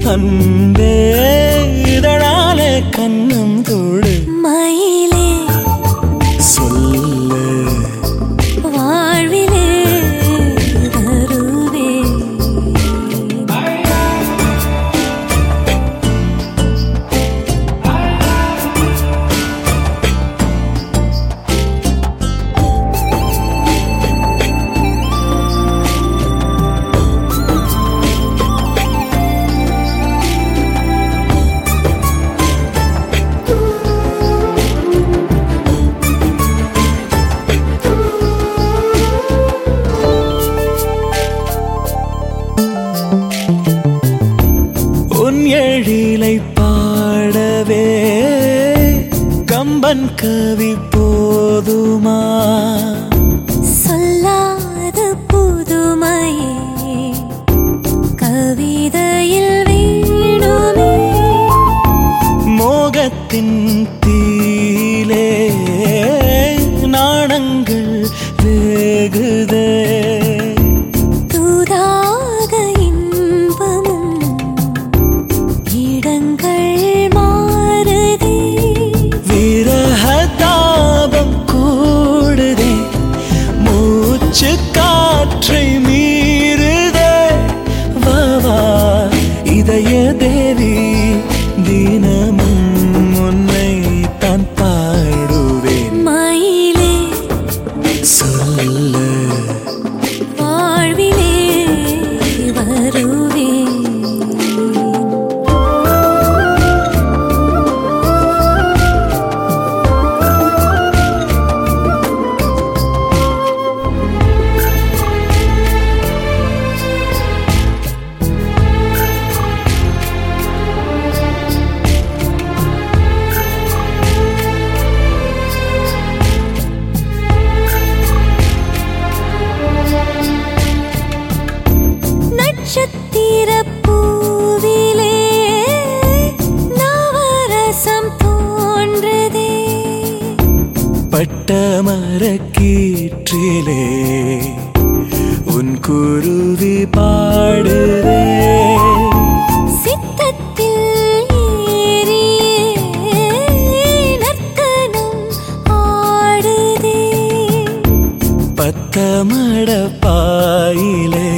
அன்பே இதழாலே கண்ணம் தொடு மயிலே சொல்லு வாழ்விலே வருவே உன் எழிலை பாடவே கம்பன் கவி போதுமா சொல்லாத புதுமையே கவிதையில் வேணுமே மோகத்தின் தீலே நாணங்கள் வேகுதே தூதாக இன்பமும் இடங்கள் மாறுதே விரக தாபம் கூடுதே மூச்சு காற்றை மீறுதே வா வா இதய தேவி தினமும் உன்னை தான் பாடுவேன் மயிலே சொல்லு வாழ்விலே வருவே நட்சத்திர பூவிலே நவரசம் தோன்றுதே பட்ட மரக்கீற்றிலே உன் குருவி பாடுதே சித்தத்தில் ஏறியே நர்த்தனம் ஆடுதே பத்த மட பாயிலே